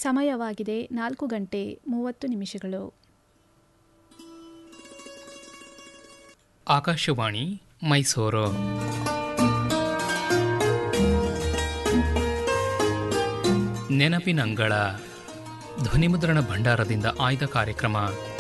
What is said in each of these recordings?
ಸಮಯವಾಗಿದೆ ನಾಲ್ಕು ಗಂಟೆ ಮೂವತ್ತು ನಿಮಿಷಗಳು ಆಕಾಶವಾಣಿ ಮೈಸೂರು ನೆನಪಿನಂಗಳ ಧ್ವನಿಮುದ್ರಣ ಭಂಡಾರದಿಂದ ಆಯ್ದ ಕಾರ್ಯಕ್ರಮ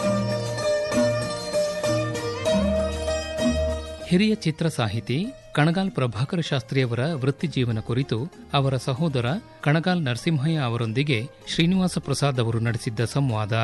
ಹಿರಿಯ ಚಿತ್ರ ಸಾಹಿತಿ ಕಣಗಾಲ್ ಪ್ರಭಾಕರ ಶಾಸ್ತ್ರಿಯವರ ವೃತ್ತಿ ಜೀವನ ಕುರಿತು ಅವರ ಸಹೋದರ ಕಣಗಾಲ್ ನರಸಿಂಹಯ್ಯ ಅವರೊಂದಿಗೆ ಶ್ರೀನಿವಾಸ ಪ್ರಸಾದ್ ಅವರು ನಡೆಸಿದ್ದ ಸಂವಾದ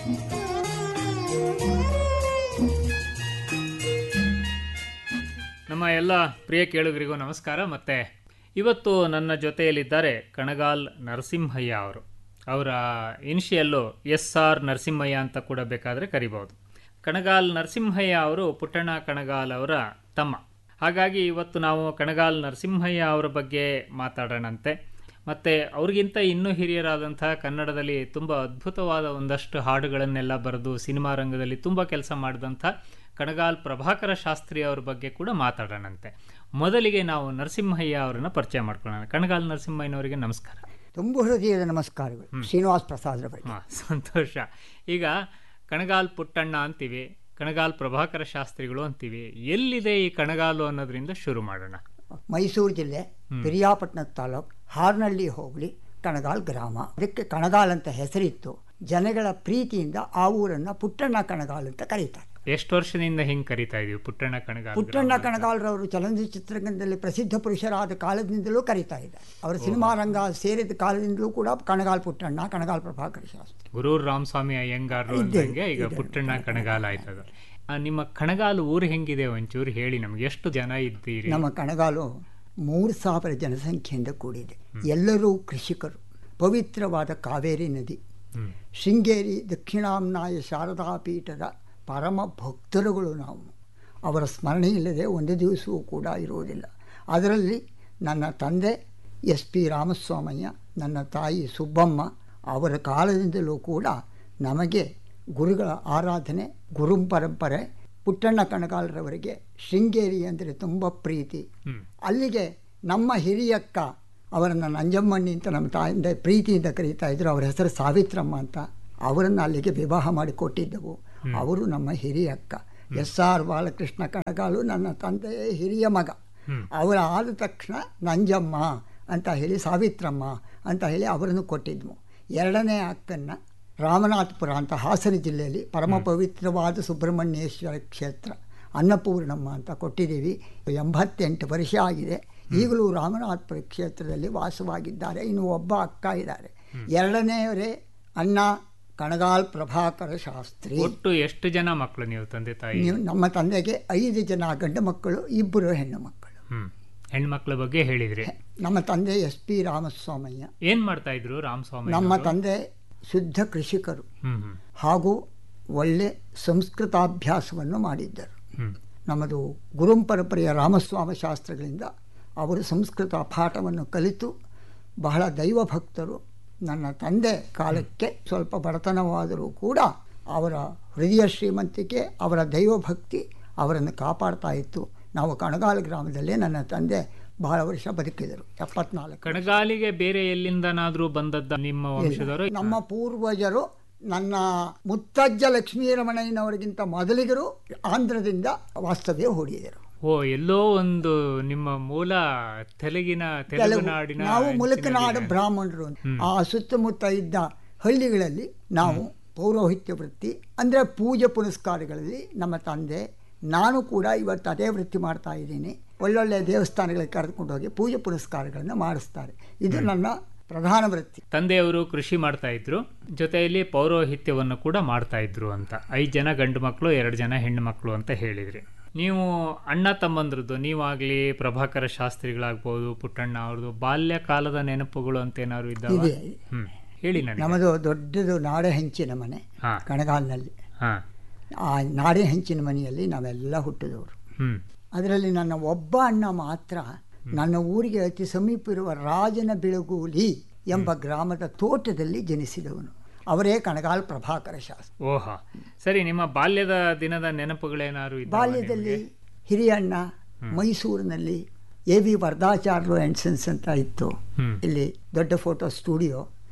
ನಮ್ಮ ಎಲ್ಲ ಪ್ರಿಯ ಕೇಳುಗರಿಗೂ ನಮಸ್ಕಾರ ಮತ್ತೆ ಇವತ್ತು ನನ್ನ ಜೊತೆಯಲ್ಲಿದ್ದಾರೆ ಕಣಗಾಲ್ ನರಸಿಂಹಯ್ಯ ಅವರು ಅವರ ಇನಿಷಿಯಲ್ಲು ಎಸ್ ಆರ್ ನರಸಿಂಹಯ್ಯ ಅಂತ ಕೂಡ ಬೇಕಾದರೆ ಕರಿಬಹುದು ಕಣಗಾಲ್ ನರಸಿಂಹಯ್ಯ ಅವರು ಪುಟ್ಟಣ್ಣ ಕಣಗಾಲ್ ಅವರ ತಮ್ಮ ಹಾಗಾಗಿ ಇವತ್ತು ನಾವು ಕಣಗಾಲ್ ನರಸಿಂಹಯ್ಯ ಅವರ ಬಗ್ಗೆ ಮಾತಾಡೋಣಂತೆ ಮತ್ತು ಅವ್ರಿಗಿಂತ ಇನ್ನೂ ಹಿರಿಯರಾದಂಥ ಕನ್ನಡದಲ್ಲಿ ತುಂಬ ಅದ್ಭುತವಾದ ಒಂದಷ್ಟು ಹಾಡುಗಳನ್ನೆಲ್ಲ ಬರೆದು ಸಿನಿಮಾ ರಂಗದಲ್ಲಿ ತುಂಬ ಕೆಲಸ ಮಾಡಿದಂಥ ಕಣಗಾಲ್ ಪ್ರಭಾಕರ ಶಾಸ್ತ್ರಿ ಅವ್ರ ಬಗ್ಗೆ ಕೂಡ ಮಾತಾಡೋಣಂತೆ ಮೊದಲಿಗೆ ನಾವು ನರಸಿಂಹಯ್ಯ ಅವರನ್ನ ಪರಿಚಯ ಮಾಡ್ಕೊಳ್ಳೋಣ ಕಣಗಾಲ್ ನರಸಿಂಹಯ್ಯನವರಿಗೆ ನಮಸ್ಕಾರ ತುಂಬ ಹೃದಯದ ನಮಸ್ಕಾರಗಳು ಶ್ರೀನಿವಾಸ್ ಪ್ರಸಾದ್ ರವರಿಗೆ ಹಾಂ ಸಂತೋಷ ಈಗ ಕಣಗಾಲ್ ಪುಟ್ಟಣ್ಣ ಅಂತೀವಿ ಕಣಗಾಲ್ ಪ್ರಭಾಕರ ಶಾಸ್ತ್ರಿಗಳು ಅಂತೀವಿ ಎಲ್ಲಿದೆ ಈ ಕಣಗಾಲು ಅನ್ನೋದ್ರಿಂದ ಶುರು ಮಾಡೋಣ ಮೈಸೂರು ಜಿಲ್ಲೆ ಪಿರಿಯಾಪಟ್ಟಣ ತಾಲೂಕು ಹಾರ್ನಳ್ಳಿ ಹೋಬಳಿ ಕಣಗಾಲ್ ಗ್ರಾಮ ಅದಕ್ಕೆ ಕಣಗಾಲ್ ಅಂತ ಹೆಸರಿತ್ತು ಜನಗಳ ಪ್ರೀತಿಯಿಂದ ಆ ಊರನ್ನ ಪುಟ್ಟಣ್ಣ ಕಣಗಾಲ್ ಅಂತ ಕರೀತಾರೆ ಎಷ್ಟು ವರ್ಷದಿಂದ ಹಿಂಗೆ ಕರಿತಾ ಇದೀವಿ ಪುಟ್ಟಣ್ಣ ಕಣಗಾಲ್ ಪುಟ್ಟಣ್ಣ ಕಣಗಾಲ್ರವರು ಚಲನಚಿತ್ರರಂಗದಲ್ಲಿ ಪ್ರಸಿದ್ಧ ಪುರುಷರಾದ ಕಾಲದಿಂದಲೂ ಕರೀತಾ ಇದ್ದಾರೆ ಅವರ ಸಿನಿಮಾ ರಂಗ ಸೇರಿದ ಕಾಲದಿಂದಲೂ ಕೂಡ ಕಣಗಾಲ್ ಪುಟ್ಟಣ್ಣ ಕಣಗಾಲ್ ಪ್ರಭಾಕರ ಶಾಸ್ತ್ರಿ ಗುರೂರ್ ರಾಮಸ್ವಾಮಿ ಅಯ್ಯಂಗಾರರು ಇದ್ದೇ, ಅಂದಂಗೆ ಈಗ ಇದೆ. ಪುಟ್ಟಣ್ಣ ಕಣಗಾಲ್ ಆಯ್ತದ ಆ, ನಿಮ್ಮ ಕಣಗಾಲು ಊರು ಹೆಂಗಿದೆ ಒಂಚೂರು ಹೇಳಿ ನಮ್ಗೆ ಎಷ್ಟು ಜನ ಇದ್ದೀರಿ ನಮ್ಮ ಕಣಗಾಲು ಮೂರು ಸಾವಿರ ಜನಸಂಖ್ಯೆಯಿಂದ ಕೂಡಿದೆ ಎಲ್ಲರೂ ಕೃಷಿಕರು ಪವಿತ್ರವಾದ ಕಾವೇರಿ ನದಿ ಹ್ಮ್. ಶೃಂಗೇರಿ ದಕ್ಷಿಣಾಮ್ನಾಯ ಶಾರದಾ ಪೀಠದ ಪರಮ ಭಕ್ತರುಗಳು ನಾವು ಅವರ ಸ್ಮರಣೆ ಇಲ್ಲದೆ ಒಂದು ದಿವಸವೂ ಕೂಡ ಇರುವುದಿಲ್ಲ ಅದರಲ್ಲಿ ನನ್ನ ತಂದೆ ಎಸ್ ಪಿ ರಾಮಸ್ವಾಮಯ್ಯ ನನ್ನ ತಾಯಿ ಸುಬ್ಬಮ್ಮ ಅವರ ಕಾಲದಿಂದಲೂ ಕೂಡ ನಮಗೆ ಗುರುಗಳ ಆರಾಧನೆ ಗುರು ಪರಂಪರೆ ಪುಟ್ಟಣ್ಣ ಕಣಗಾಲರವರಿಗೆ ಶೃಂಗೇರಿ ಅಂದರೆ ತುಂಬ ಪ್ರೀತಿ ಅಲ್ಲಿಗೆ ನಮ್ಮ ಹಿರಿಯಕ್ಕ ಅವರನ್ನು ನಂಜಮ್ಮಣ್ಣಿ ಅಂತ ನಮ್ಮ ತಾಯಿಂದ ಪ್ರೀತಿಯಿಂದ ಕರೀತಾ ಇದ್ರು ಅವರ ಹೆಸರು ಸಾವಿತ್ರಮ್ಮ ಅಂತ ಅವರನ್ನು ಅಲ್ಲಿಗೆ ವಿವಾಹ ಮಾಡಿ ಕೊಟ್ಟಿದ್ದೆವು ಅವರು ನಮ್ಮ ಹಿರಿಯಕ್ಕ ಎಸ್ ಆರ್ ಬಾಲಕೃಷ್ಣ ಕಣಗಾಲು ನನ್ನ ತಂದೆಯೇ ಹಿರಿಯ ಮಗ ಅವರ ಆದ ತಕ್ಷಣ ನಂಜಮ್ಮ ಅಂತ ಹೇಳಿ ಸಾವಿತ್ರಮ್ಮ ಅಂತ ಹೇಳಿ ಅವರನ್ನು ಕೊಟ್ಟಿದ್ವು ಎರಡನೇ ಅಕ್ಕನ್ನು ರಾಮನಾಥಪುರ ಅಂತ ಹಾಸನ ಜಿಲ್ಲೆಯಲ್ಲಿ ಪರಮ ಪವಿತ್ರವಾದ ಸುಬ್ರಹ್ಮಣ್ಯೇಶ್ವರ ಕ್ಷೇತ್ರ ಅನ್ನಪೂರ್ಣಮ್ಮ ಅಂತ ಕೊಟ್ಟಿದ್ದೀವಿ ಎಂಬತ್ತೆಂಟು ವರ್ಷ ಆಗಿದೆ ಈಗಲೂ ರಾಮನಾಥಪುರ ಕ್ಷೇತ್ರದಲ್ಲಿ ವಾಸವಾಗಿದ್ದಾರೆ ಇನ್ನು ಒಬ್ಬ ಅಕ್ಕ ಇದ್ದಾರೆ ಎರಡನೆಯವರೇ ಅಣ್ಣ ಕಣಗಾಲ್ ಪ್ರಭಾಕರ ಶಾಸ್ತ್ರಿ ಒಟ್ಟು ಎಷ್ಟು ಜನ ಮಕ್ಕಳು ನೀವು ತಂದೆ ತಾಯಿ ನೀವು ನಮ್ಮ ತಂದೆಗೆ ಐದು ಜನ ಗಂಡು ಮಕ್ಕಳು ಇಬ್ಬರು ಹೆಣ್ಣು ಮಕ್ಕಳು ಹ್ಮ್ ಹೆಣ್ಮಕ್ಳ ಬಗ್ಗೆ ಹೇಳಿದ್ರಿ ನಮ್ಮ ತಂದೆ ಎಸ್ ಪಿ ರಾಮಸ್ವಾಮಯ್ಯ ಏನ್ ಮಾಡ್ತಾ ಇದ್ರು ರಾಮಸ್ವಾಮಿ ನಮ್ಮ ತಂದೆ ಶುದ್ಧ ಕೃಷಿಕರು ಹ್ಮ್ ಹ್ಮ್ ಹಾಗೂ ಒಳ್ಳೆ ಸಂಸ್ಕೃತಾಭ್ಯಾಸವನ್ನು ಮಾಡಿದ್ದರು ಹ್ಮ್ ನಮ್ಮದು ಗುರುಪರಂಪರೆಯ ರಾಮಸ್ವಾಮಿ ಶಾಸ್ತ್ರಗಳಿಂದ ಅವರು ಸಂಸ್ಕೃತ ಪಾಠವನ್ನು ಕಲಿತು ಬಹಳ ದೈವ ಭಕ್ತರು ನನ್ನ ತಂದೆ ಕಾಲಕ್ಕೆ ಸ್ವಲ್ಪ ಬಡತನವಾದರೂ ಕೂಡ ಅವರ ಹೃದಯ ಶ್ರೀಮಂತಿಕೆ ಅವರ ದೈವ ಭಕ್ತಿ ಅವರನ್ನು ಕಾಪಾಡ್ತಾ ಇತ್ತು ನಾವು ಕಣಗಾಲ ಗ್ರಾಮದಲ್ಲೇ ನನ್ನ ತಂದೆ ಬಹಳ ವರ್ಷ ಬದುಕಿದರು ಎಪ್ಪತ್ನಾಲ್ಕು ಕಣಗಾಲಿಗೆ ಬೇರೆ ಎಲ್ಲಿಂದನಾದ್ರೂ ಬಂದದ್ದ ನಿಮ್ಮ ವಂಶದವರು ನಮ್ಮ ಪೂರ್ವಜರು ನನ್ನ ಮುತ್ತಜ್ಜ ಲಕ್ಷ್ಮೀರಮಣಯ್ಯನವರಿಗಿಂತ ಮೊದಲಿಗರು ಆಂಧ್ರದಿಂದ ವಾಸ್ತವ್ಯ ಹೂಡಿದರು ಓ ಎಲ್ಲೋ ಒಂದು ನಿಮ್ಮ ಮೂಲ ತೆಲುಗಿನ ತೆಲುಗು ಕೆಲವು ನಾಡಿನ ನಾವು ಮುಲಕನಾಡು ಅಂಚಿನಲ್ಲಿದೆ. ಬ್ರಾಹ್ಮಣರು ಅಂತ. ಆ ಸುತ್ತಮುತ್ತ ಇದ್ದ ಹಳ್ಳಿಗಳಲ್ಲಿ ನಾವು ಪೌರೋಹಿತ್ಯ ವೃತ್ತಿ ಅಂದರೆ ಪೂಜೆ ಪುನಸ್ಕಾರಗಳಲ್ಲಿ ನಮ್ಮ ತಂದೆ ನಾನು ಕೂಡ ಇವತ್ತು ಅದೇ ವೃತ್ತಿ ಮಾಡ್ತಾ ಇದ್ದೀನಿ ಒಳ್ಳೊಳ್ಳೆ ದೇವಸ್ಥಾನಗಳಿಗೆ ಕರೆದುಕೊಂಡು ಹೋಗಿ ಪೂಜೆ ಪುನಸ್ಕಾರಗಳನ್ನು ಮಾಡಿಸ್ತಾರೆ ಇದು ನನ್ನ ಪ್ರಧಾನ ವೃತ್ತಿ ತಂದೆಯವರು ಕೃಷಿ ಮಾಡ್ತಾ ಇದ್ರು ಜೊತೆಯಲ್ಲಿ ಪೌರೋಹಿತ್ಯವನ್ನು ಕೂಡ ಮಾಡ್ತಾ ಇದ್ರು ಅಂತ ಐದು ಜನ ಗಂಡು ಮಕ್ಕಳು ಎರಡು ಜನ ಹೆಣ್ಣು ಮಕ್ಕಳು ಅಂತ ಹೇಳಿದ್ರಿ ನೀವು ಅಣ್ಣ ತಮ್ಮಂದ್ರದ್ದು ನೀವಾಗ್ಲಿ ಪ್ರಭಾಕರ ಶಾಸ್ತ್ರಿಗಳಾಗ್ಬೋದು ಪುಟ್ಟಣ್ಣ ಅವ್ರದ್ದು ಬಾಲ್ಯ ಕಾಲದ ನೆನಪುಗಳು ಅಂತ ಏನಾದ್ರು ಇದ್ದಾವ ಇದೆ. ಹ್ಮ್ ಹೇಳಿ ನನಗೆ ನಮ್ಮದು ದೊಡ್ಡದು ನಾಡೆ ಹೆಂಚಿನ ಮನೆ ಹಾ ಕಣಗಾಲ್ನಲ್ಲಿ ಹಾ ಆ ನಾಡೆ ಹೆಂಚಿನ ಮನೆಯಲ್ಲಿ ನಾವೆಲ್ಲ ಹುಟ್ಟಿದವರು ಹ್ಮ್ ಅದರಲ್ಲಿ ನನ್ನ ಒಬ್ಬ ಅಣ್ಣ ಮಾತ್ರ ನನ್ನ ಊರಿಗೆ ಅತಿ ಸಮೀಪ ಇರುವ ರಾಜನ ಬೆಳಗೂಲಿ ಎಂಬ ಗ್ರಾಮದ ತೋಟದಲ್ಲಿ ಜನಿಸಿದವನು ಅವರೇ ಕಣಗಾಲ್ ಪ್ರಭಾಕರ ಶಾಸ್ತ್ರಿ ಓಹ ಸರಿ ನಿಮ್ಮ ಬಾಲ್ಯದ ದಿನದ ನೆನಪುಗಳೇನಾದ್ರು ಇದ್ದಾವ ಬಾಲ್ಯದಲ್ಲಿ ನಿಮ್ಗೆ? ಹಿರಿಯಣ್ಣ ಮೈಸೂರಿನಲ್ಲಿ ಎ ವಿ ವರದಾಚಾರ್ಯರು ಆ್ಯಂಡ್ ಸನ್ಸ್ ಅಂತ ಇತ್ತು ಹ್ಮ್. ಇಲ್ಲಿ ದೊಡ್ಡ ಫೋಟೋ ಸ್ಟುಡಿಯೋ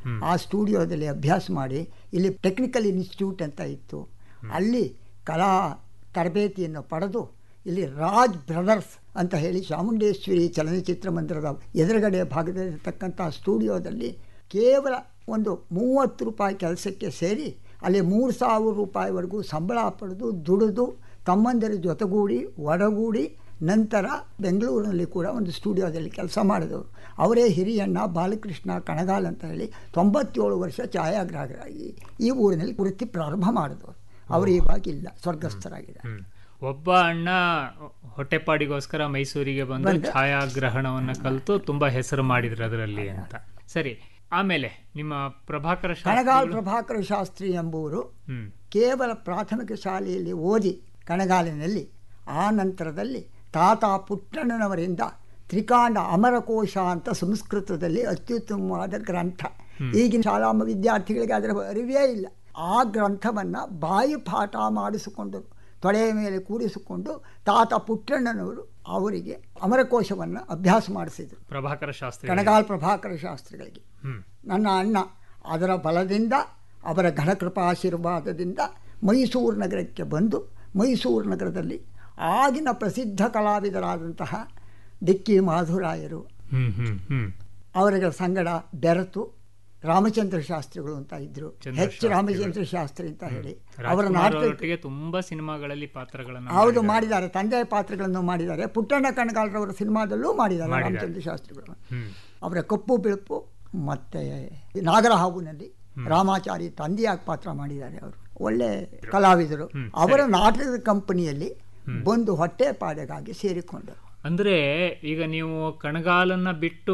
ಆ ಸ್ಟುಡಿಯೋದಲ್ಲಿ ಅಭ್ಯಾಸ ಮಾಡಿ ಇಲ್ಲಿ ಟೆಕ್ನಿಕಲ್ ಇನ್ಸ್ಟಿಟ್ಯೂಟ್ ಅಂತ ಇತ್ತು ಅಲ್ಲಿ ಕಲಾ ತರಬೇತಿಯನ್ನು ಪಡೆದು ಇಲ್ಲಿ ರಾಜ್ ಬ್ರದರ್ಸ್ ಅಂತ ಹೇಳಿ ಚಾಮುಂಡೇಶ್ವರಿ ಚಲನಚಿತ್ರ ಮಂದಿರದ ಎದುರುಗಡೆ ಭಾಗದಲ್ಲಿರ್ತಕ್ಕಂಥ ಸ್ಟುಡಿಯೋದಲ್ಲಿ ಕೇವಲ ಒಂದು ಮೂವತ್ತು ರೂಪಾಯಿ ಕೆಲಸಕ್ಕೆ ಸೇರಿ ಅಲ್ಲಿ ಮೂರು ಸಾವಿರ ರೂಪಾಯಿವರೆಗೂ ಸಂಬಳ ಪಡೆದು ದುಡಿದು ತಮ್ಮಂದಿರ ಜೊತೆಗೂಡಿ ಒಡಗೂಡಿ ನಂತರ ಬೆಂಗಳೂರಿನಲ್ಲಿ ಕೂಡ ಒಂದು ಸ್ಟುಡಿಯೋದಲ್ಲಿ ಕೆಲಸ ಮಾಡಿದವರು ಅವರೇ ಹಿರಿಯಣ್ಣ ಬಾಲಕೃಷ್ಣ ಕಣಗಾಲ್ ಅಂತ ಹೇಳಿ ತೊಂಬತ್ತೇಳು ವರ್ಷ ಛಾಯಾಗ್ರಾಹಕರಾಗಿ ಈ ಊರಿನಲ್ಲಿ ವೃತ್ತಿ ಪ್ರಾರಂಭ ಮಾಡಿದವರು ಅವರು ಇವಾಗಿಲ್ಲ ಸ್ವರ್ಗಸ್ಥರಾಗಿದ್ದಾರೆ ಹ್ಮ್. ಒಬ್ಬ ಅಣ್ಣ ಹೊಟ್ಟೆಪಾಡಿಗೋಸ್ಕರ ಮೈಸೂರಿಗೆ ಬಂದು ಛಾಯಾಗ್ರಹಣವನ್ನ ಕಲಿತು ತುಂಬಾ ಹೆಸರು ಮಾಡಿದ್ರು ಅದರಲ್ಲಿ ಅಂತ ಸರಿ ಆಮೇಲೆ ನಿಮ್ಮ ಪ್ರಭಾಕರ ಶಾಸ್ತ್ರಿ- ಕಣಗಾಲ್ ಪ್ರಭಾಕರ ಶಾಸ್ತ್ರಿ ಎಂಬುವರು ಹ್ಮ್ ಕೇವಲ ಪ್ರಾಥಮಿಕ ಶಾಲೆಯಲ್ಲಿ ಓದಿ ಕಣಗಾಲಿನಲ್ಲಿ ಆ ನಂತರದಲ್ಲಿ ತಾತ ಪುಟ್ಟಣ್ಣನವರಿಂದ ತ್ರಿಕಾಂಡ ಅಮರಕೋಶ ಅಂತ ಸಂಸ್ಕೃತದಲ್ಲಿ ಅತ್ಯುತ್ತಮವಾದ ಗ್ರಂಥ ಈಗಿನ ಶಾಲಾ ವಿದ್ಯಾರ್ಥಿಗಳಿಗೆ ಅದರ ಅರಿವೇ ಇಲ್ಲ ಆ ಗ್ರಂಥವನ್ನು ಬಾಯಿ ಪಾಠ ಮಾಡಿಸಿಕೊಂಡು ತೊಳೆಯ ಮೇಲೆ ಕೂಡಿಸಿಕೊಂಡು ತಾತ ಪುಟ್ಟಣ್ಣನವರು ಅವರಿಗೆ ಅಮರಕೋಶವನ್ನು ಅಭ್ಯಾಸ ಮಾಡಿಸಿದರು ಪ್ರಭಾಕರ ಶಾಸ್ತ್ರಿ ಕಣಗಾಲ್ ಪ್ರಭಾಕರ ಶಾಸ್ತ್ರಿಗಳಿಗೆ ಹ್ಮ್ ನನ್ನ ಅಣ್ಣ ಅದರ ಬಲದಿಂದ ಅವರ ಘನಕೃಪಾಶೀರ್ವಾದದಿಂದ ಮೈಸೂರು ನಗರಕ್ಕೆ ಬಂದು ಮೈಸೂರು ನಗರದಲ್ಲಿ ಆಗಿನ ಪ್ರಸಿದ್ಧ ಕಲಾವಿದರಾದಂತಹ ಡಿಕ್ಕಿ ಮಾಧುರಾಯರು ಹ್ಮ್ ಹ್ಮ್ ಹ್ಮ್ ಅವರ ಸಂಗಡ ಬೆರೆತು ರಾಮಚಂದ್ರ ಶಾಸ್ತ್ರಿಗಳು ಅಂತ ಇದ್ರು ಚಂದ್ರ ಹೆಚ್ ರಾಮಚಂದ್ರ ಶಾಸ್ತ್ರಿ ಅಂತ ಹೇಳಿ ಅವರ ರಾಜ್ಕುಮಾರ್ ನಾಟಕ ಅವರೊಟ್ಟಿಗೆ ತುಂಬಾ ಸಿನಿಮಾಗಳಲ್ಲಿ ಪಾತ್ರಗಳನ್ನು ಹೌದು ಮಾಡಿದ್ದಾರೆ ತಂದೆಯ ಪಾತ್ರಗಳನ್ನು ಮಾಡಿದ್ದಾರೆ ಪುಟ್ಟಣ್ಣ ಕಣಗಾಲರವರ ಸಿನಿಮಾದಲ್ಲೂ ಮಾಡಿದ್ದಾರೆ ಮಾಡಿದ್ದಾರೆ. ರಾಮಚಂದ್ರ ಶಾಸ್ತ್ರಿಗಳು ಹ್ಮ್ ಅವರ ಕಪ್ಪು ಬಿಳುಪು ಮತ್ತೆ ನಾಗರಹಾವುನಲ್ಲಿ ರಾಮಾಚಾರಿ ತಂದೆಯಾಗಿ ಪಾತ್ರ ಮಾಡಿದ್ದಾರೆ ಅವರು ಒಳ್ಳೆ ಕಲಾವಿದರು ಅವರ ನಾಟಕದ ಕಂಪನಿಯಲ್ಲಿ ಬಂದು ಹೊಟ್ಟೆ ಪಾಡಿಗಾಗಿ ಸೇರಿಕೊಂಡರು ಅಂದ್ರೆ ಈಗ ನೀವು ಕಣಗಾಲನ್ನ ಬಿಟ್ಟು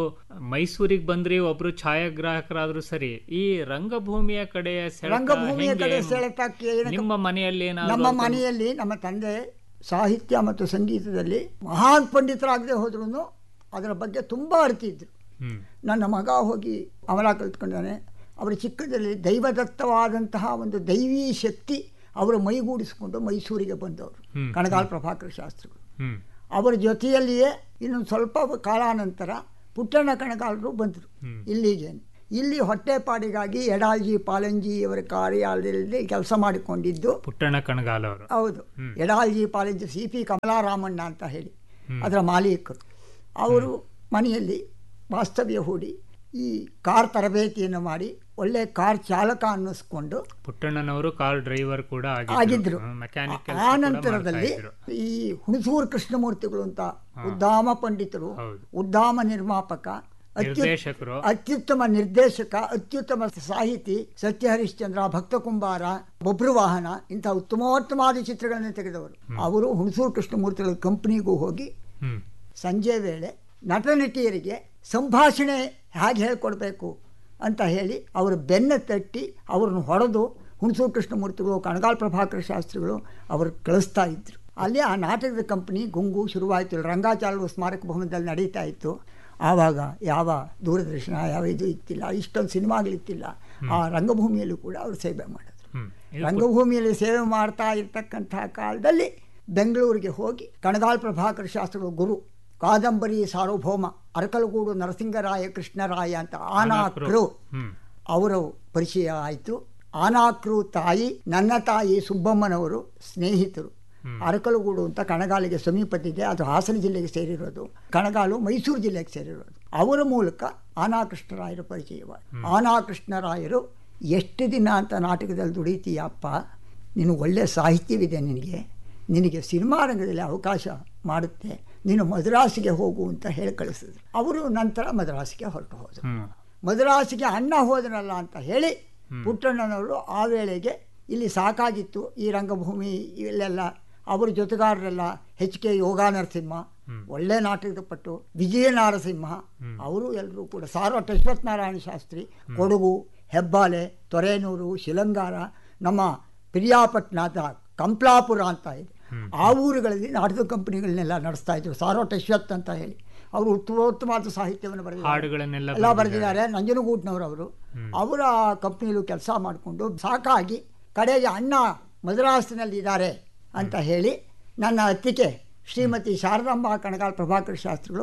ಮೈಸೂರಿಗೆ ಬಂದ್ರಿ ಒಬ್ರು ಛಾಯಾಗ್ರಾಹಕರಾದ್ರು ಸರಿ ಈ ರಂಗಭೂಮಿಯ ಕಡೆ ಸೆಳೆತ ರಂಗಭೂಮಿಯ ಹೆಂಗೆ? ಕಡೆ ಸೆಳೆತಕ್ಕೆ ಏನಕ್ಕೆ- ನಿಮ್ಮ ಮನೆಯಲ್ಲಿ ಏನಾದ್ರು ನಮ್ಮ ಮನೆಯಲ್ಲಿ ನಮ್ಮ ತಂದೆ ಸಾಹಿತ್ಯ ಮತ್ತು ಸಂಗೀತದಲ್ಲಿ ಮಹಾನ್ ಪಂಡಿತರಾಗದೆ ಹೋದ್ರೂ ಅದರ ಬಗ್ಗೆ ತುಂಬ ಅರ್ತಿದ್ರು ಹ್ಮ್ ನನ್ನ ಮಗ ಹೋಗಿ ಅಮಲ ಕಲ್ತ್ಕೊಂಡಾನೆ ಅವರ ಚಿಕ್ಕದಲ್ಲಿ ದೈವದತ್ತವಾದಂತಹ ಒಂದು ದೈವೀ ಶಕ್ತಿ ಅವರು ಮೈಗೂಡಿಸಿಕೊಂಡು ಮೈಸೂರಿಗೆ ಬಂದವರು ಹ್ಮ್. ಕಣಗಾಲ್ ಪ್ರಭಾಕರ ಶಾಸ್ತ್ರಿಗಳು ಹ್ಮ್ ಅವರ ಜೊತೆಯಲ್ಲಿಯೇ ಇನ್ನೊಂದು ಸ್ವಲ್ಪ ಕಾಲಾನಂತರ ಪುಟ್ಟಣ್ಣ ಕಣಗಾಲರು ಬಂದರು ಹ್ಮ್. ಇಲ್ಲಿಗೆ ಇಲ್ಲಿ ಹೊಟ್ಟೆಪಾಡಿಗಾಗಿ ಎಡಾಲ್ಜಿ ಪಾಲಂಜಿ ಅವರ ಕಾರ್ಯಾಲಯದಲ್ಲಿ ಕೆಲಸ ಮಾಡಿಕೊಂಡಿದ್ದು ಪುಟ್ಟಣ್ಣ ಕಣಗಾಲ ಅವರು ಹೌದು ಎಡಾಲ್ಜಿ ಪಾಲಂಜಿ ಸಿ ಪಿ ಕಮಲಾರಾಮಣ್ಣ ಅಂತ ಹೇಳಿ ಅದರ ಮಾಲೀಕರು ಅವರು ಮನೆಯಲ್ಲಿ ವಾಸ್ತವ್ಯ ಹೂಡಿ ಈ ಕಾರ್ ತರಬೇತಿಯನ್ನು ಮಾಡಿ ಒಳ್ಳೆ ಕಾರ್ ಚಾಲಕ ಅನ್ನಿಸ್ಕೊಂಡು ಪುಟ್ಟಣ್ಣನವರು ಕಾರ್ ಡ್ರೈವರ್ ಕೂಡ ಆಗಿದ್ರು ಮೆಕ್ಯಾನಿಕ್ ಆ ನಂತರದಲ್ಲಿ ಈ ಹುಣಸೂರು ಕೃಷ್ಣಮೂರ್ತಿಗಳು ಅಂತ ಉದ್ದಾಮ ಪಂಡಿತರು ಹೌದು. ಉದ್ದಾಮ ನಿರ್ಮಾಪಕ ಅತ್ಯು- ನಿರ್ದೇಶಕರು ಅತ್ಯುತ್ತಮ ನಿರ್ದೇಶಕ ಅತ್ಯುತ್ತಮ ಸಾಹಿತಿ ಸತ್ಯ ಹರಿಶ್ಚಂದ್ರ ಭಕ್ತ ಕುಂಬಾರ ಬಬ್ರುವಾಹನ ಇಂಥ ಉತ್ತಮೋತ್ತಮಾದ ಚಿತ್ರಗಳನ್ನು ತೆಗೆದವರು ಅವರು ಹುಣಸೂರು ಕೃಷ್ಣಮೂರ್ತಿಗಳ ಕಂಪ್ನಿಗೂ ಹೋಗಿ ಹ್ಮ್ ಸಂಜೆ ವೇಳೆ ನಟ ನಟಿಯರಿಗೆ ಸಂಭಾಷಣೆ ಹೇಗೆ ಹೇಳ್ಕೊಡ್ಬೇಕು ಅಂತ ಹೇಳಿ ಅವರು ಬೆನ್ನ ತಟ್ಟಿ ಅವ್ರನ್ನ ಹೊಡೆದು ಹುಣಸೂರು ಕೃಷ್ಣಮೂರ್ತಿಗಳು ಕಣಗಾಲ್ ಪ್ರಭಾಕರ ಶಾಸ್ತ್ರಿಗಳು ಅವರು ಕಳಿಸ್ತಾ ಇದ್ರು ಅಲ್ಲಿ ಆ ನಾಟಕದ ಕಂಪನಿ ಗುಂಗು ಶುರುವಾಯಿತು ರಂಗಾಚಾರ್ಯ ಸ್ಮಾರಕ ಭವನದಲ್ಲಿ ನಡೀತಾ ಇತ್ತು ಆವಾಗ ಯಾವ ದೂರದರ್ಶನ ಯಾವ ಇದು ಇತ್ತಿಲ್ಲ ಇಷ್ಟೊಂದು ಸಿನಿಮಾಗಳಿತ್ತಿಲ್ಲ ಆ ರಂಗಭೂಮಿಯಲ್ಲೂ ಕೂಡ ಅವರು ಸೇವೆ ಮಾಡಿದ್ರು ಹ್ಮ್ ರಂಗಭೂಮಿಯಲ್ಲಿ ಸೇವೆ ಮಾಡ್ತಾ ಇರ್ತಕ್ಕಂಥ ಕಾಲದಲ್ಲಿ ಬೆಂಗಳೂರಿಗೆ ಹೋಗಿ ಕಣಗಾಲ್ ಪ್ರಭಾಕರ ಶಾಸ್ತ್ರಿಗಳು ಗುರು ಕಾದಂಬರಿ ಸಾರ್ವಭೌಮ ಅರಕಲಗೂಡು ನರಸಿಂಗರಾಯ ಕೃಷ್ಣರಾಯ ಅಂತ ಆನಾಕ್ರು ಹ್ಮ್ ಅವರು ಪರಿಚಯ ಆಯಿತು ಆನಾಕ್ರು ತಾಯಿ ನನ್ನ ತಾಯಿ ಸುಬ್ಬಮ್ಮನವರು ಸ್ನೇಹಿತರು ಅರಕಲಗೂಡು ಅಂತ ಕಣಗಾಲಿಗೆ ಸಮೀಪದಿದೆ ಅದು ಹಾಸನ ಜಿಲ್ಲೆಗೆ ಸೇರಿರೋದು ಕಣಗಾಲು ಮೈಸೂರು ಜಿಲ್ಲೆಗೆ ಸೇರಿರೋದು ಅವರ ಮೂಲಕ ಆನಾಕೃಷ್ಣರಾಯರು ಪರಿಚಯವಾದ ಆನಾಕೃಷ್ಣರಾಯರು ಎಷ್ಟು ದಿನ ಅಂತ ನಾಟಕದಲ್ಲಿ ದುಡಿತೀಯಪ್ಪ ನೀನು ಒಳ್ಳೆಯ ಸಾಹಿತ್ಯವಿದೆ ನಿನಗೆ ನಿನಗೆ ಸಿನಿಮಾ ರಂಗದಲ್ಲಿ ಅವಕಾಶ ಮಾಡುತ್ತೆ ನೀನು ಮದ್ರಾಸಿಗೆ ಹೋಗು ಅಂತ ಹೇಳಿ ಕಳಿಸಿದ್ರು ಅವರು ನಂತರ ಮದ್ರಾಸಿಗೆ ಹೊರಟು ಹೋದರು ಹ್ಮ್ ಮದ್ರಾಸಿಗೆ ಅಣ್ಣ ಹೋದನಲ್ಲ ಅಂತ ಹೇಳಿ ಪುಟ್ಟಣ್ಣನವರು ಆ ವೇಳೆಗೆ ಇಲ್ಲಿ ಸಾಕಾಗಿತ್ತು ಈ ರಂಗಭೂಮಿ ಇಲ್ಲೆಲ್ಲ ಅವರ ಜೊತೆಗಾರರೆಲ್ಲ ಎಚ್ ಕೆ ಯೋಗ ನರಸಿಂಹ ಒಳ್ಳೆ ನಾಟಕದ ಪಟ್ಟು ವಿಜಯ ನಾರಸಿಂಹ ಅವರು ಎಲ್ಲರೂ ಕೂಡ ಸಾರ್ವಟ ಅಶ್ವತ್ಥನಾರಾಯಣ ಶಾಸ್ತ್ರಿ ಕೊಡಗು ಹೆಬ್ಬಾಲೆ ತೊರೇನೂರು ಶಿಲಂಗಾರ ನಮ್ಮ ಪ್ರಿಯಾಪಟ್ನದ ಕಂಪ್ಲಾಪುರ ಅಂತ ಇದೆ ಆ ಊರುಗಳಲ್ಲಿ ನಾಟಕ ಕಂಪನಿಗಳನ್ನೆಲ್ಲ ನಡೆಸ್ತಾ ಇದ್ರು ಸಾರೋಟ್ ಅಶ್ವತ್ ಅಂತ ಹೇಳಿ ಅವರು ಉತ್ತಮೋತ್ತಮವಾದ ಸಾಹಿತ್ಯವನ್ನು ಬರೆದಿದ್ದಾರೆ ಹಾಡುಗಳನ್ನೆಲ್ಲ ಎಲ್ಲ ಬರೆದಿದ್ದಾರೆ ನಂಜನಗೂಡ್ನವರು ಅವರು ಅವರ ಕಂಪ್ನಿಯಲ್ಲೂ ಕೆಲಸ ಮಾಡಿಕೊಂಡು ಸಾಕಾಗಿ ಕಡೆಗೆ ಅಣ್ಣ ಮದ್ರಾಸಿನಲ್ಲಿ ಇದ್ದಾರೆ ಅಂತ ಹೇಳಿ ನನ್ನ ಅತ್ತಿಗೆ ಶ್ರೀಮತಿ ಶಾರದಾಂಬ ಕಣಗಾಲ್ ಪ್ರಭಾಕರ ಶಾಸ್ತ್ರಿಗಳು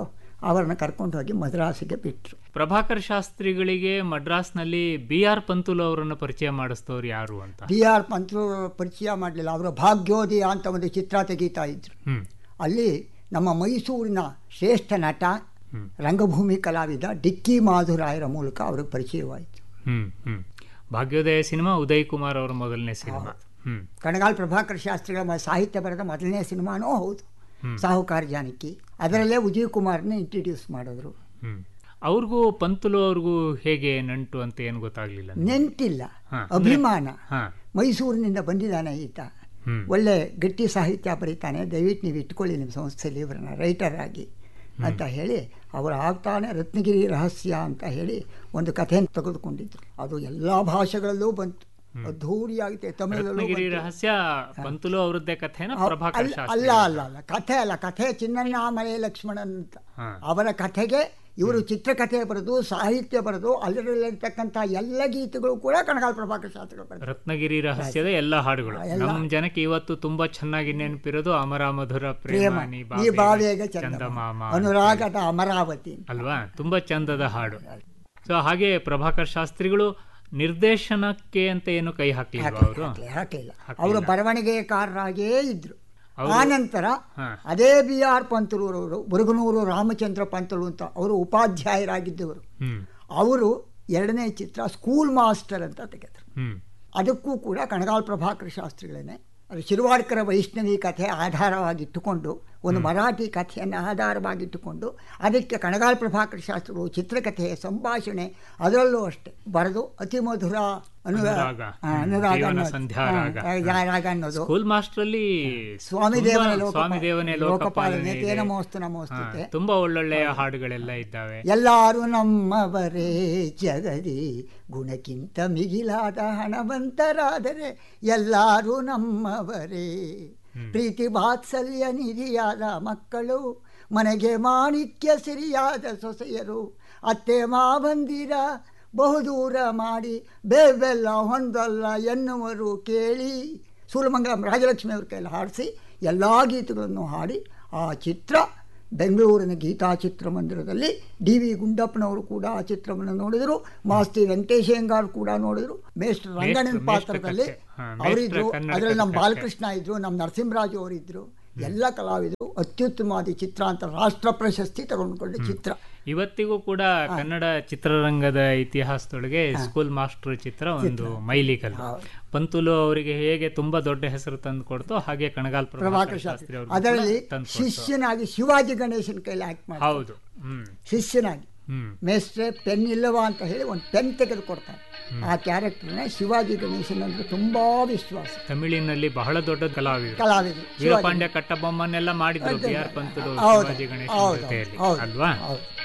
ಅವರನ್ನು ಕರ್ಕೊಂಡು ಹೋಗಿ ಮದ್ರಾಸಿಗೆ ಬಿಟ್ಟರು ಪ್ರಭಾಕರ್ ಶಾಸ್ತ್ರಿಗಳಿಗೆ ಮಡ್ರಾಸ್ನಲ್ಲಿ ಬಿ ಆರ್ ಪಂತುಲು ಅವರನ್ನು ಪರಿಚಯ ಮಾಡಿಸ್ತವ್ರು ಯಾರು ಅಂತ ಬಿ ಆರ್ ಪಂತ್ರು ಪರಿಚಯ ಮಾಡಲಿಲ್ಲ ಅವರು ಭಾಗ್ಯೋದಯ ಅಂತ ಒಂದು ಚಿತ್ರ ತೆಗೀತಾ ಇದ್ರು ಹ್ಮ್ ಅಲ್ಲಿ ನಮ್ಮ ಮೈಸೂರಿನ ಶ್ರೇಷ್ಠ ನಟ ಹ್ಮ್. ರಂಗಭೂಮಿ ಕಲಾವಿದ ಡಿಕ್ಕಿ ಮಾಧುರಾಯರ ಮೂಲಕ ಅವ್ರಿಗೆ ಪರಿಚಯವಾಯಿತು ಹ್ಮ್ ಹ್ಮ್ ಭಾಗ್ಯೋದಯ ಸಿನಿಮಾ ಉದಯ್ ಕುಮಾರ್ ಅವರ ಮೊದಲನೇ ಸಿನಿಮಾ ಹ್ಮ್ ಕಣಗಾಲ್ ಪ್ರಭಾಕರ್ ಶಾಸ್ತ್ರಿಗಳ ಮ- ಸಾಹಿತ್ಯ ಬರೆದ ಮೊದಲನೇ ಸಿನಿಮಾನೂ ಹೌದು ಹ್ಮ್. ಸಾಹುಕಾರ ಜಾನಕಿ ಅದರಲ್ಲೇ ಉದಯ್ ಕುಮಾರ್ನ ಇಂಟ್ರಡ್ಯೂಸ್ ಮಾಡಿದ್ರು ಹ್ಮ್ ಅವ್ರಿಗೂ ಪಂತುಲು ಅವ್ರಿಗೂ ಹೇಗೆ ನಂಟು ಅಂತ ಏನು ಗೊತ್ತಾಗ್ಲಿಲ್ಲ ನನಗೆ. ನೆಂಟಿಲ್ಲ ಹಾ. ಅಭಿಮಾನ ಹಾ ಮೈಸೂರಿನಿಂದ ಬಂದಿದ್ದಾನೆ ಈತ ಹ್ಮ್ ಒಳ್ಳೆ ಗಟ್ಟಿ ಸಾಹಿತ್ಯ ಬರೀತಾನೆ ದಯವಿಟ್ಟು ನೀವು ಇಟ್ಕೊಳ್ಳಿ ನಿಮ್ಮ ಸಂಸ್ಥೆಯಲ್ಲಿ ಇವರನ್ನ ರೈಟರ್ ಆಗಿ ಅಂತ ಹೇಳಿ ಅವರು ಆಗ್ತಾನೆ ರತ್ನಗಿರಿ ರಹಸ್ಯ ಅಂತ ಹೇಳಿ ಒಂದು ಕಥೆಯನ್ನು ತೆಗೆದುಕೊಂಡಿದ್ರು ಅದು ಎಲ್ಲ ಭಾಷೆಗಳಲ್ಲೂ ಬಂತು ಅದ್ಧೂರಿಯಾಗಿದೆ ತಮಿಳಲ್ಲೂ ರತ್ನಗಿರಿ ಬಂತು. ರಹಸ್ಯ ಪಂತುಲು ಅವರದ್ದೇ ಕಥೆನ ಅವ್- ಪ್ರಭಾಕರ್ ಅಲ್ಲ ಶಾಸ್ತ್ರಿ ಅಲ್ಲ ಅಲ್ಲ ಅಲ್ಲ ಕಥೆ ಅಲ್ಲ ಕಥೆ ಚಿನ್ನಣ್ಣ ಮಲೆ ಲಕ್ಷ್ಮಣನ್ ಅಂತ ಹಾ. ಅವರ ಕಥೆಗೆ ಇವರು ಚಿತ್ರಕಥೆ ಬರೆದು ಸಾಹಿತ್ಯ ಬರೆದು ಅದರಲ್ಲಿರ್ತಕ್ಕಂಥ ಎಲ್ಲ ಗೀತೆಗಳು ಕೂಡ ಕಣಗಾಲ್ ಪ್ರಭಾಕರ್ ಶಾಸ್ತ್ರಿಗಳು ಬರೆದರು ರತ್ನಗಿರಿ ರಹಸ್ಯದ ಎಲ್ಲ ಹಾಡುಗಳು ಎಲ್ಲ. ನಮ್ಮ ಜನಕ್ಕೆ ಇವತ್ತು ತುಂಬಾ ಚೆನ್ನಾಗಿ ನೆನಪಿರೋದು ಅಮರ ಮಧುರ ಪ್ರೇಮ ಪ್ರೇಮ ನೀ ಈ ಬಾಬೇಗ ಬಾವೇಗ ಚಂದಮಾಮ ಚಂದಮಾಮ ಅಂತ ಅನುರಾಗದ ಅಮರಾವತಿ ಅಲ್ವಾ ತುಂಬಾ ಚಂದದ ಹಾಡು ಸೊ ಹಾಗೆ ಪ್ರಭಾಕರ್ ಶಾಸ್ತ್ರಿಗಳು ನಿರ್ದೇಶನಕ್ಕೆ ಅಂತ ಏನು ಕೈ ಹಾಕ್ಲಿಲ್ವಾ ಅವರು ಹಾಕ್ಲಿ- ಹಾಕ್ಲಿಲ್ಲ ಹಾಕ್ಲಿಲ್ಲ. ಅವರು ಬರವಣಿಗೆಕಾರರಾಗೇ ಇದ್ರು ಅವ್ರು- ಆನಂತರ ಹಾ. ಅದೇ ಬಿ ಆರ್ ಪಂತಲೂರವರು ಬುರುಗನೂರು ರಾಮಚಂದ್ರ ಪಂತಲು ಅಂತ ಅವರು ಉಪಾಧ್ಯಾಯರಾಗಿದ್ದವರು ಹ್ಮ್ ಅವರು ಎರಡನೇ ಚಿತ್ರ ಸ್ಕೂಲ್ ಮಾಸ್ಟರ್ ಅಂತ ತೆಗೆದರು ಹ್ಮ್ ಅದಕ್ಕೂ ಕೂಡ ಕಣಗಾಲ್ ಪ್ರಭಾಕರ್ ಶಾಸ್ತ್ರಿಗಳೇನೆ ಅದು ಶಿರ್ವಾಡ್ಕರ ವೈಷ್ಣವಿ ಕಥೆ ಆಧಾರವಾಗಿಟ್ಟುಕೊಂಡು ಒಂದು ಮರಾಠಿ ಕಥೆಯನ್ನು ಆಧಾರವಾಗಿಟ್ಟುಕೊಂಡು ಅದಕ್ಕೆ ಕಣಗಾಲ್ ಪ್ರಭಾಕರ್ ಶಾಸ್ತ್ರಿಗಳು ಚಿತ್ರಕಥೆಯ ಸಂಭಾಷಣೆ ಅದರಲ್ಲೂ ಅಷ್ಟೇ ಬರೆದು ಅತಿ ಮಧುರ ಅನುರಾ- ಅನುರಾಗ. ಆ, ಅನುರಾಗ ಜೀವನ ಅನ್ನೋದು. ಸಂಧ್ಯಾ ಆ, ರಾಗ. ಆ, ರಾಗ ಅನ್ನೋದು ಸ್ಕೂಲ್ ಮಾಸ್ಟರ್ ಅಲ್ಲಿ ಸ್ವಾಮಿ ತುಂಬಾ ದೇವನ ಲೋಕಪ- ಸ್ವಾಮಿ ದೇವನೇ ಲೋಕಪಾಲನೆ ಲೋಕಪಾಲನೆ ಇದೆ. ತೇನಮೋಸ್ತು ಹಾ, ನಮೋಸ್ತುತೆ ತುಂಬಾ ಒಳ್ಳೊಳ್ಳೆಯ ಹಾಡುಗಳೆಲ್ಲ ಇದ್ದಾವೆ ಎಲ್ಲರೂ ನಮ್ಮವರೇ ಜಗದಿ ಗುಣಕ್ಕಿಂತ ಮಿಗಿಲಾದ ಹಣವಂತರಾದರೆ ಎಲ್ಲರೂ ನಮ್ಮವರೇ ಪ್ರೀತಿ ವಾತ್ಸಲ್ಯ ನಿಧಿಯಾದ ಮಕ್ಕಳು ಮನೆಗೆ ಮಾಣಿಕ್ಯ ಸಿರಿಯಾದ ಸೊಸೆಯರು ಅತ್ತೆ ಮಾವಂದಿರ ಬಹುದೂರ ಮಾಡಿ ಬೇವೆಲ್ಲ ಹೊಂದಲ್ಲ ಎನ್ನುವರು ಕೇಳಿ ಸೂಲಮಂಗಲಂ ರಾಜಲಕ್ಷ್ಮಿ ಅವ್ರ ಕೈಯಲ್ಲಿ ಹಾಡಿಸಿ ಎಲ್ಲ ಗೀತೆಗಳನ್ನು ಹಾಡಿ ಆ ಚಿತ್ರ ಬೆಂಗಳೂರಿನ ಗೀತಾ ಚಿತ್ರಮಂದಿರದಲ್ಲಿ ಡಿ ವಿ ಗುಂಡಪ್ಪನವರು ಕೂಡ ಆ ಚಿತ್ರವನ್ನು ನೋಡಿದರು ಮಾಸ್ತಿ ವೆಂಕಟೇಶ್ ಅಯ್ಯಂಗಾರ್ ಕೂಡ ನೋಡಿದರು ಮೇಷ್ಟ್ರ ರಂಗಣ್ಣನ ಮೇಷ್ಟ್ರ ಪಾತ್ರದಲ್ಲಿ ಕಥೆ. ಹಾ, ಮೇಷ್ಟ್ರ ಅವರಿದ್ರು ಕನ್ನಡ ಅದರಲ್ಲಿ ನಮ್ಮ ಕಥೆ. ಬಾಲಕೃಷ್ಣ ಇದ್ರು ನಮ್ಮ ನರಸಿಂಹರಾಜು ಅವರಿದ್ರು ಎಲ್ಲ ಕಲಾವಿದರು ಅತ್ಯುತ್ತಮವಾದ ಚಿತ್ರ ಅಂತ ರಾಷ್ಟ್ರ ಪ್ರಶಸ್ತಿ ತಗೊಂಡ್ಕೊಂಡ ಚಿತ್ರ ಇವತ್ತಿಗೂ ಕೂಡ ಕನ್ನಡ ಚಿತ್ರರಂಗದ ಇತಿಹಾಸದೊಳಗೆ ಸ್ಕೂಲ್ ಮಾಸ್ಟರ್ ಚಿತ್ರ ಒಂದು ಮೈಲಿಗಲ್ಲು ಪಂತುಲು ಅವರಿಗೆ ಹೇಗೆ ತುಂಬಾ ದೊಡ್ಡ ಹೆಸರು ತಂದು ಕೊಡ್ತು ಹಾಗೆ ಕಣಗಾಲ್ ಪ್ರಭಾಕರ್ ಪ್ರಭಾಕರ್ ಶಾಸ್ತ್ರಿ ಶಾಸ್ತ್ರಿ ಅವ್ರಿಗೂ ಅದರಲ್ಲಿ ಕೂಡ ತಂದು ಕೊಡ್ತು. ಶಿಷ್ಯನಾಗಿ ಶಿವಾಜಿ ಗಣೇಶನ ಕೈಲಿ ಆಕ್ಟ್ ಮಾಡಿ ಹೌದು ಹ್ಮ್ ಶಿಷ್ಯನಾಗಿ ಹ್ಮ್ ಮೇಸ್ಟ್ರೆ ಪೆನ್ ಇಲ್ಲವಾ ಅಂತ ಹೇಳಿ ಒಂದು ಪೆನ್ ತೆಗೆದು ಕೊಡ್ತಾನೆ ಆ ಕ್ಯಾರೆಕ್ಟರ್ನ ಶಿವಾಜಿ ಗಣೇಶನ್ ಅಂದ್ರೆ ತುಂಬಾ ವಿಶ್ವಾಸ ತಮಿಳಿನಲ್ಲಿ ಬಹಳ ದೊಡ್ಡ ಕಲಾವಿದರು ಕಲಾವಿದರು ಶಿವಾಜಿ ವೀರಪಾಂಡ್ಯ ಕಟ್ಟಬೊಮ್ಮನ್ನೆಲ್ಲ ಮಾಡಿದ್ರು ಬಿ ಆರ್ ಪಂತುಲು ಹೌದು, ಶಿವಾಜಿ ಗಣೇಶನ್ ಹೌದು, ಜೊತೆಯಲ್ಲಿ ಹೌದು, ಅಲ್ವಾ ಹೌದು.